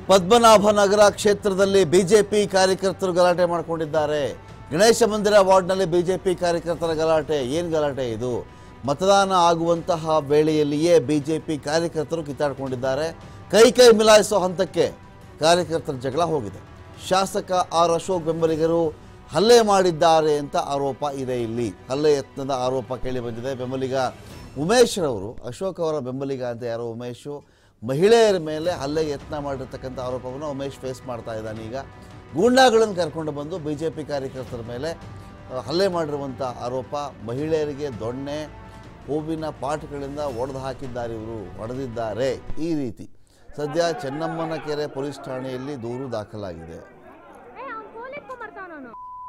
ಪದ್ಮನಾಭನಗರ ಕ್ಷೇತ್ರದಲ್ಲಿ ಬಿಜೆಪಿ ಕಾರ್ಯಕರ್ತರು ಗಲಾಟೆ ಮಾಡಿಕೊಂಡಿದ್ದಾರೆ ಗಣೇಶ ಮಂದಿರ ವಾರ್ಡ್ನಲ್ಲಿ ಬಿಜೆಪಿ ಕಾರ್ಯಕರ್ತರ ಗಲಾಟೆ ಏನು ಗಲಾಟೆ ಇದು ಮತದಾನ ಆಗುವಂತಹ ವೇಳೆಯಲ್ಲಿಯೇ ಬಿಜೆಪಿ ಕಾರ್ಯಕರ್ತರು ಕಿತ್ತಾಡಿಕೊಂಡಿದ್ದಾರೆ ಕೈ ಕೈ ಮಿಲಾಯಿಸೋ ಹಂತಕ್ಕೆ ಕಾರ್ಯಕರ್ತರ ಜಗಳ ಹೋಗಿದೆ ಶಾಸಕ ಆರ್ ಅಶೋಕ್ ಬೆಂಬಲಿಗರು ಹಲ್ಲೆ ಮಾಡಿದ್ದಾರೆ ಅಂತ ಆರೋಪ ಇದೆ ಇಲ್ಲಿ ಹಲ್ಲೆ ಯತ್ನದ ಆರೋಪ ಕೇಳಿ ಬಂದಿದೆ ಬೆಂಬಲಿಗ ಉಮೇಶ್ ರವರು ಅಶೋಕ್ ಅವರ ಬೆಂಬಲಿಗ ಅಂತ ಯಾರೋ ಉಮೇಶು ಮಹಿಳೆಯರ ಮೇಲೆ ಹಲ್ಲೆಗೆ ಯತ್ನ ಮಾಡಿರ್ತಕ್ಕಂಥ ಆರೋಪವನ್ನು ಉಮೇಶ್ ಫೇಸ್ ಮಾಡ್ತಾ ಇದ್ದಾನೆ ಈಗ ಗೂಂಡಾಗಳನ್ನು ಕರ್ಕೊಂಡು ಬಂದು ಬಿ ಜೆ ಪಿ ಕಾರ್ಯಕರ್ತರ ಮೇಲೆ ಆ, ಹಲ್ಲೆ ಮಾಡಿರುವಂಥ ಆರೋಪ ಮಹಿಳೆಯರಿಗೆ ದೊಣ್ಣೆ ಹೂವಿನ ಪಾಠಗಳಿಂದ ಒಡೆದು ಹಾಕಿದ್ದಾರೆ ಇವರು ಹೊಡೆದಿದ್ದಾರೆ ಈ ರೀತಿ ಸದ್ಯ ಚೆನ್ನಮ್ಮನ ಕೆರೆ ಪೊಲೀಸ್ ಠಾಣೆಯಲ್ಲಿ ದೂರು ದಾಖಲಾಗಿದೆ ಏ ಅವ್ನು ಪೊಲೀಸ್ ಬರ್ತಾವ ನಾನು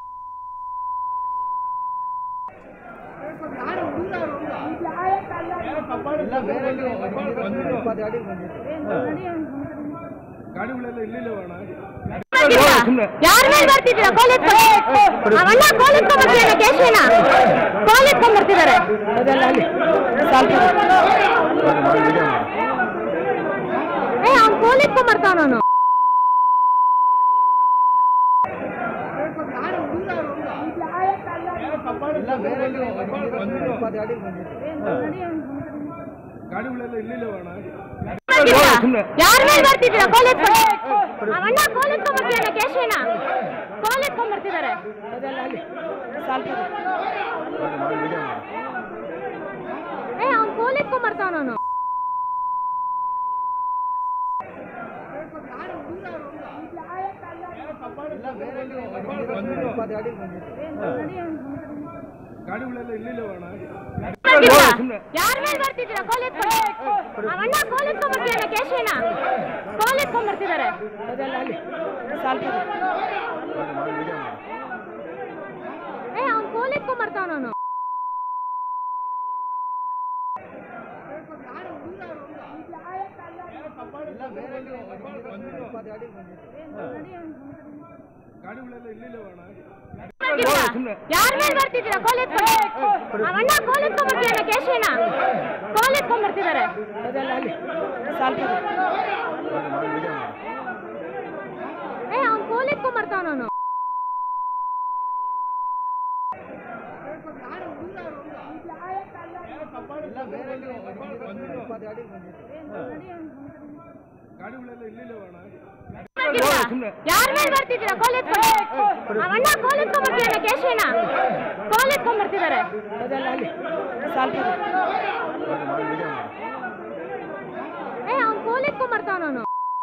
ಯಾರ ಮೇಲೆ ಬರ್ತಿದ್ದೀರಾ ಪೊಲೀಸ್ ಅವಣ್ಣ ಪೊಲೀಸ್ ಬರ್ತಿದ್ದಾನೆ ಕೇಶವನ ಪೊಲೀಸ್ ಬರ್ತಿದ್ದಾರೆ ಏ ಅವ್ನು ಪೊಲೀಸ್ ಬರ್ತಾವ ನಾನು ಯಾರ ಮೇಲೆ ಬರ್ತಿದ್ದೀರಾ ಪೊಲೀಸ್ ಅವಣ್ಣ ಪೊಲೀಸ್ ಬರ್ತಿದ್ದಾನೆ ಕೇಶವನ ಪೊಲೀಸ್ ಬರ್ತಿದ್ದಾರೆ ಏ ಅವ್ನು ಪೊಲೀಸ್ ಬರ್ತಾವ ನಾನು ಯಾರ ಮೇಲೆ ಬರ್ತಿದ್ದೀರಾ ಪೊಲೀಸ್ ಅವಣ್ಣ ಪೊಲೀಸ್ ಬರ್ತಿದ್ದಾನೆ ಕೇಶವನ ಪೊಲೀಸ್ ಬರ್ತಿದ್ದಾರೆ ಏ ಅವ್ನು ಪೊಲೀಸ್ ಬರ್ತಾವ ನಾನು ಯಾರ ಮೇಲೆ ಬರ್ತಿದ್ದೀರಾ ಪೊಲೀಸ್ ಅವಣ್ಣ ಪೊಲೀಸ್ ಬರ್ತಿದ್ದಾನೆ ಕೇಶವನ ಪೊಲೀಸ್ ಬರ್ತಿದ್ದಾರೆ ಏ ಅವ್ನು ಪೊಲೀಸ್ ಬರ್ತಾವ ನಾನು ಯಾರ ಮೇಲೆ ಬರ್ತಿದ್ದೀರಾ ಪೊಲೀಸ್ ಅವಣ್ಣ ಪೊಲೀಸ್ ಬರ್ತಿದ್ದಾನೆ ಕೇಶವನ ಪೊಲೀಸ್ ಬರ್ತಿದ್ದಾರೆ ಏ ಅವ್ನು ಪೊಲೀಸ್ ಬರ್ತಾವ ನಾನು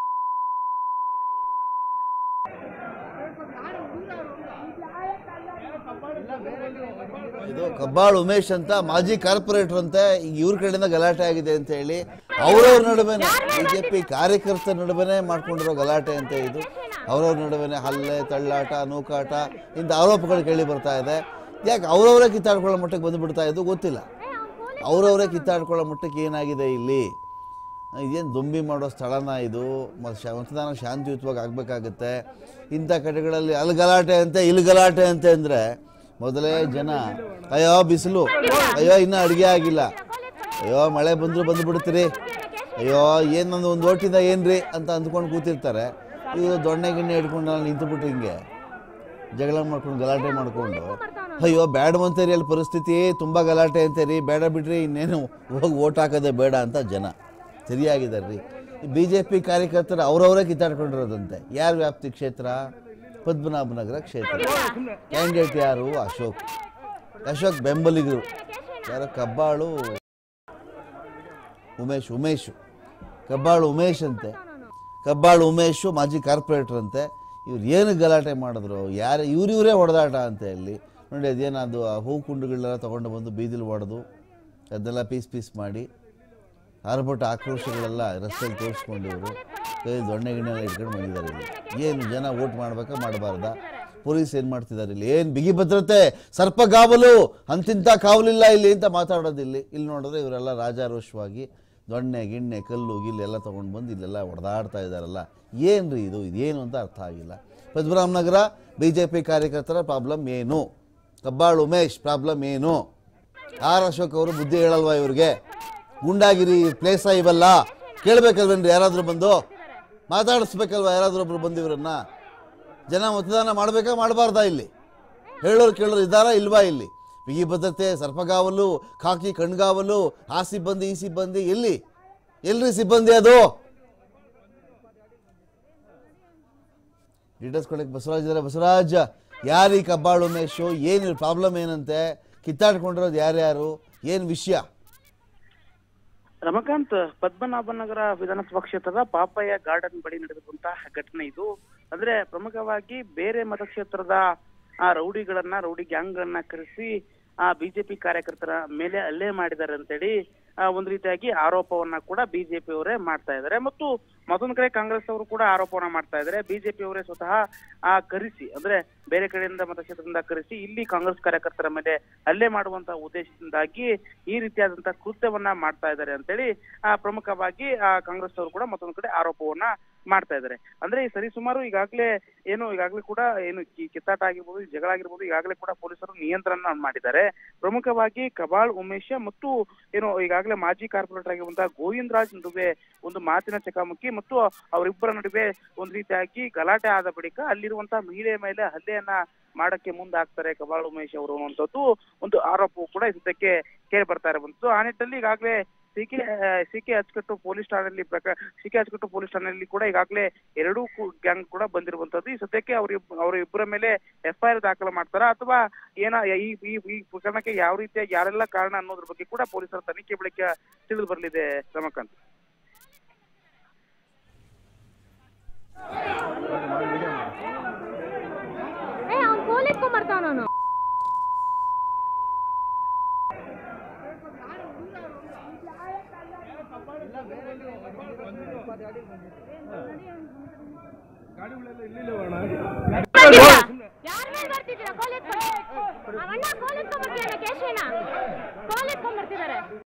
ಇದು ಕಬ್ಬಾಳ್ ಉಮೇಶ್ ಅಂತ ಮಾಜಿ ಕಾರ್ಪೊರೇಟರ್ ಅಂತ ಈಗ ಇವ್ರ ಕಡೆಯಿಂದ ಗಲಾಟೆ ಆಗಿದೆ ಅಂತ ಹೇಳಿ ಅವ್ರವ್ರ ನಡುವೆನೆ ಬಿಜೆಪಿ ಕಾರ್ಯಕರ್ತರ ನಡುವೆನೆ ಮಾಡ್ಕೊಂಡಿರೋ ಗಲಾಟೆ ಅಂತ ಇದು ಅವ್ರವ್ರ ನಡುವೆನೆ ಹಲ್ಲೆ ತಳ್ಳಾಟ ನೂಕಾಟ ಇಂಥ ಆರೋಪಗಳು ಕೇಳಿ ಬರ್ತಾ ಇದೆ ಯಾಕೆ ಅವ್ರವರೇ ಕಿತ್ತಾಡ್ಕೊಳ್ಳೋ ಮಟ್ಟಕ್ಕೆ ಬಂದುಬಿಡ್ತಾ ಇದ್ದು ಗೊತ್ತಿಲ್ಲ ಅವ್ರವರೇ ಕಿತ್ತಾಡ್ಕೊಳ್ಳೋ ಮಟ್ಟಕ್ಕೆ ಏನಾಗಿದೆ ಇಲ್ಲಿ ಇದೇನು ದೊಂಬಿ ಮಾಡೋ ಸ್ಥಳನ ಇದು ಮತ್ತು ಶ ಮತದಾನ ಶಾಂತಿಯುತವಾಗಿ ಆಗಬೇಕಾಗುತ್ತೆ ಇಂಥ ಕಡೆಗಳಲ್ಲಿ ಅಲ್ಲಿ ಗಲಾಟೆ ಅಂತೆ ಇಲ್ಲಿ ಗಲಾಟೆ ಅಂತೆ ಅಂದರೆ ಮೊದಲೇ ಜನ ಅಯ್ಯೋ ಬಿಸಿಲು ಅಯ್ಯೋ ಇನ್ನೂ ಅಡುಗೆ ಆಗಿಲ್ಲ ಅಯ್ಯೋ ಮಳೆ ಬಂದರೂ ಬಂದುಬಿಡ್ತೀರಿ ಅಯ್ಯೋ ಏನು ನಂದು ಒಂದು ಓಟಿಂದ ಏನ್ರಿ ಅಂತ ಅಂದ್ಕೊಂಡು ಕೂತಿರ್ತಾರೆ ಇವರು ದೊಣ್ಣೆ ಗಿಣ್ಣೆ ಹಿಡ್ಕೊಂಡು ಅಲ್ಲಿ ನಿಂತುಬಿಟ್ಟು ಹಿಂಗೆ ಜಗಳ ಮಾಡ್ಕೊಂಡು ಗಲಾಟೆ ಮಾಡಿಕೊಂಡು ಅಯ್ಯೋ ಬೇಡವಂತೀರಿ ಅಲ್ಲಿ ಪರಿಸ್ಥಿತಿ ತುಂಬ ಗಲಾಟೆ ಅಂತೀರಿ ಬೇಡ ಬಿಡ್ರಿ ಇನ್ನೇನು ಹೋಗಿ ಓಟ್ ಹಾಕೋದೇ ಬೇಡ ಅಂತ ಜನ ಸರಿಯಾಗಿದ್ದಾರೆ ರೀ ಬಿ ಜೆ ಪಿ ಕಾರ್ಯಕರ್ತರು ಅವರವರೇ ಕಿತ್ತಾಡ್ಕೊಂಡಿರೋದಂತೆ ಯಾರು ವ್ಯಾಪ್ತಿ ಕ್ಷೇತ್ರ ಪದ್ಮನಾಭನಗರ ಕ್ಷೇತ್ರ ಕ್ಯಾಂಡಿಡೇಟ್ ಯಾರು ಅಶೋಕ್ ಅಶೋಕ್ ಬೆಂಬಲಿಗರು ಯಾರೋ ಕಬ್ಬಾಳು ಉಮೇಶ್ ಉಮೇಶು ಕಬ್ಬಾಳು ಉಮೇಶ್ ಅಂತೆ ಕಬ್ಬಾಳು ಉಮೇಶು ಮಾಜಿ ಕಾರ್ಪೊರೇಟರ್ ಅಂತೆ ಇವ್ರು ಏನು ಗಲಾಟೆ ಮಾಡಿದ್ರು ಯಾರು ಇವ್ರಿವರೇ ಹೊಡೆದಾಟ ಅಂತ ಇಲ್ಲಿ ನೋಡಿ ಅದೇನದು ಆ ಹೂ ಕುಂಡುಗಳನ್ನೆಲ್ಲ ತೊಗೊಂಡು ಬಂದು ಬೀದಿಲಿ ಹೊಡೆದು ಅದನ್ನೆಲ್ಲ ಪೀಸ್ ಪೀಸ್ ಮಾಡಿ ಆರ್ಭಟ ಆಕ್ರೋಶಗಳೆಲ್ಲ ರಸ್ತೆಯಲ್ಲಿ ತೋರಿಸ್ಕೊಂಡು ಇವರು ಕೈ ದೊಣ್ಣೆ ಗಿಣ್ಣೆಲ್ಲ ಇಟ್ಕೊಂಡು ಬಂದಿದ್ದಾರೆ ಇಲ್ಲಿ ಏನು ಜನ ಓಟ್ ಮಾಡ್ಬೇಕಾ ಮಾಡಬಾರ್ದಾ ಪೊಲೀಸ್ ಏನು ಮಾಡ್ತಿದ್ದಾರೆ ಇಲ್ಲಿ ಏನು ಬಿಗಿ ಭದ್ರತೆ ಸರ್ಪಗಾವಲು ಅಂತಿಂಥ ಕಾವಲಿಲ್ಲ ಇಲ್ಲಿ ಅಂತ ಮಾತಾಡೋದು ಇಲ್ಲಿ ಇಲ್ಲಿ ನೋಡಿದ್ರೆ ಇವರೆಲ್ಲ ರಾಜಾರೋಷವಾಗಿ ದೊಣ್ಣೆ ಗಿಣ್ಣೆ ಕಲ್ಲು ಗಿಲ್ಲು ಎಲ್ಲ ತೊಗೊಂಡು ಬಂದು ಇಲ್ಲೆಲ್ಲ ಹೊಡೆದಾಡ್ತಾ ಇದ್ದಾರಲ್ಲ ಏನು ರೀ ಇದು ಇದೇನು ಅಂತ ಅರ್ಥ ಆಗಿಲ್ಲ ಪದ್ಮರಾಮನಗರ ಬಿ ಜೆ ಪಿ ಕಾರ್ಯಕರ್ತರ ಪ್ರಾಬ್ಲಮ್ ಏನು ಕಬ್ಬಾಳ್ ಉಮೇಶ್ ಪ್ರಾಬ್ಲಮ್ ಏನು ಆರ್ ಅಶೋಕ್ ಅವರು ಬುದ್ಧಿ ಹೇಳಲ್ವಾ ಇವ್ರಿಗೆ ಗುಂಡಾಗಿರಿ ಪ್ಲೇಸ ಇವೆಲ್ಲ ಕೇಳಬೇಕಲ್ವೇನ್ರಿ ಯಾರಾದರೂ ಬಂದು ಮಾತಾಡಿಸ್ಬೇಕಲ್ವ ಯಾರಾದರೂ ಒಬ್ರು ಬಂದಿವ್ರನ್ನ ಜನ ಮತದಾನ ಮಾಡಬೇಕಾ ಮಾಡಬಾರ್ದಾ ಇಲ್ಲಿ ಹೇಳೋರು ಕೇಳೋರು ಇದ್ದಾರಾ ಇಲ್ವಾ ಇಲ್ಲಿ ಬಿಗಿ ಭದ್ರತೆ ಸರ್ಪಗಾವಲು ಖಾಕಿ ಕಣ್ಗಾವಲು ಆ ಸಿಬ್ಬಂದಿ ಈ ಸಿಬ್ಬಂದಿ ಎಲ್ಲಿ ಎಲ್ರಿ ಸಿಬ್ಬಂದಿ ಅದು ಡೀಟೇಲ್ಸ್ ಕೊಡಕ್ಕೆ ಬಸವರಾಜ್ ಇದ್ದಾರೆ ಬಸವರಾಜ್ ಯಾರು ಈ ಕಬ್ಬಾಳು ಉಮೇಶು ಏನು ಪ್ರಾಬ್ಲಮ್ ಏನಂತೆ ಕಿತ್ತಾಡ್ಕೊಂಡಿರೋದು ಯಾರ್ಯಾರು ಏನು ವಿಷಯ ರಮಕಾಂತ್ ಪದ್ಮನಾಭನಗರ ವಿಧಾನಸಭಾ ಕ್ಷೇತ್ರದ ಪಾಪಯ್ಯ ಗಾರ್ಡನ್ ಬಳಿ ನಡೆದಂತಹ ಘಟನೆ ಇದು ಅಂದ್ರೆ ಪ್ರಮುಖವಾಗಿ ಬೇರೆ ಮತಕ್ಷೇತ್ರದ ಆ ರೌಡಿಗಳನ್ನ ರೌಡಿ ಗ್ಯಾಂಗ್ಗಳನ್ನ ಕರೆಸಿ ಆ ಬಿಜೆಪಿ ಕಾರ್ಯಕರ್ತರ ಮೇಲೆ ಹಲ್ಲೆ ಮಾಡಿದ್ದಾರೆ ಅಂತೇಳಿ ಆ, ಒಂದು ರೀತಿಯಾಗಿ ಆರೋಪವನ್ನ ಕೂಡ ಬಿಜೆಪಿ ಅವರೇ ಮಾಡ್ತಾ ಇದ್ದಾರೆ ಮತ್ತು ಮತ್ತೊಂದು ಕಡೆ ಕಾಂಗ್ರೆಸ್ ಅವರು ಕೂಡ ಆರೋಪವನ್ನ ಮಾಡ್ತಾ ಇದ್ದಾರೆ ಬಿಜೆಪಿ ಅವರೇ ಸ್ವತಃ ಆ ಕರೆಸಿ ಅಂದ್ರೆ ಬೇರೆ ಕಡೆಯಿಂದ ಮತಕ್ಷೇತ್ರದಿಂದ ಕರೆಸಿ ಇಲ್ಲಿ ಕಾಂಗ್ರೆಸ್ ಕಾರ್ಯಕರ್ತರ ಮೇಲೆ ಹಲ್ಲೆ ಮಾಡುವಂತ ಉದ್ದೇಶದಿಂದಾಗಿ ಈ ರೀತಿಯಾದಂತಹ ಕೃತ್ಯವನ್ನ ಮಾಡ್ತಾ ಇದ್ದಾರೆ ಅಂತೇಳಿ ಆ, ಪ್ರಮುಖವಾಗಿ ಆ, ಕಾಂಗ್ರೆಸ್ ಅವರು ಕೂಡ ಮತ್ತೊಂದು ಕಡೆ ಆರೋಪವನ್ನ ಮಾಡ್ತಾ ಇದ್ದಾರೆ ಅಂದ್ರೆ ಈ ಸರಿಸುಮಾರು ಈಗಾಗಲೇ ಏನು ಈಗಾಗಲೇ ಕೂಡ ಏನು ಕಿ- ಕಿತ್ತಾಟ ಆಗಿರ್ಬೋದು ಈ ಜಗಳ ಆಗಿರ್ಬೋದು ಈಗಾಗಲೇ ಕೂಡ ಪೊಲೀಸರು ನಿಯಂತ್ರಣ ಮಾಡಿದ್ದಾರೆ ಪ್ರಮುಖವಾಗಿ ಕಬಾಳ್ ಉಮೇಶ ಮತ್ತು ಏನು ಈಗಾಗಲೇ ಮಾಜಿ ಕಾರ್ಪೊರೇಟರ್ ಆಗಿರುವಂತಹ ಗೋವಿಂದ್ ರಾಜ್ ನಡುವೆ ಒಂದು ಮಾತಿನ ಚಕಮಕಿ ಮತ್ತು ಅವರಿಬ್ಬರ ನಡುವೆ ಒಂದು ರೀತಿಯಾಗಿ ಗಲಾಟೆ ಆದ ಬಳಿಕ ಅಲ್ಲಿರುವಂತಹ ಮಹಿಳೆಯ ಮೇಲೆ ಹಲ್ಲೆಯನ್ನ ಮಾಡಕ್ಕೆ ಮುಂದಾಗ್ತಾರೆ ಕಬಾಳ್ ಉಮೇಶ್ ಅವರು ಅನ್ನುವಂಥದ್ದು ಒಂದು ಆರೋಪವು ಕೂಡ ಇದಕ್ಕೆ ಕೇಳಿ ಬರ್ತಾ ಇರುವಂತದ್ದು ಆ ನಿಟ್ಟಿನಲ್ಲಿ ಈಗಾಗಲೇ ಸಿಕೆ ಸಿಕೆ ಅಚ್ಚುಕಟ್ಟು ಪೊಲೀಸ್ ಠಾಣೆಯಲ್ಲಿ ಪ್ರಕ ಸಿಕೆ ಅಚ್ಚುಕಟ್ಟು ಪೊಲೀಸ್ ಠಾಣೆಯಲ್ಲಿ ಕೂಡ ಈಗಾಗಲೇ ಎರಡೂ ಗ್ಯಾಂಗ್ ಕೂಡ ಬಂದಿರುವಂತದ್ದು ಈ ಸದ್ಯಕ್ಕೆ ಅವ್ರ ಅವರ ಇಬ್ಬರ ಮೇಲೆ ಎಫ್ ಐ ಆರ್ ದಾಖಲು ಮಾಡ್ತಾರ ಅಥವಾ ಏನ ಈ ಈ ಈ ಪ್ರಕರಣಕ್ಕೆ ಯಾವ ರೀತಿಯ ಯಾರೆಲ್ಲ ಕಾರಣ ಅನ್ನೋದ್ರ ಬಗ್ಗೆ ಕೂಡ ಪೊಲೀಸರ ತನಿಖೆ ಬಳಿಕ ತಿಳಿದು ಬರಲಿದೆ ರಮಕಾಂತ್ ಏ ಅವ್ನು ಕೋಲ್ ಎತ್ಕೊಂಬರ್ತಾವನು ಯಾರ ಮೇಲೆ ಬರ್ತಿದ್ದೀರಾ ಕೋಲ್ ಎತ್ಕೊಂಡು ಅವಣ್ಣ ಕೋಲ್ ಎತ್ಕೊಂಬರ್ತಿದ್ದಾನೆ ಕೇಶವಣ್ಣ ಕೋಲ್ ಎತ್ಕೊಂಬರ್ತಿದ್ದಾರೆ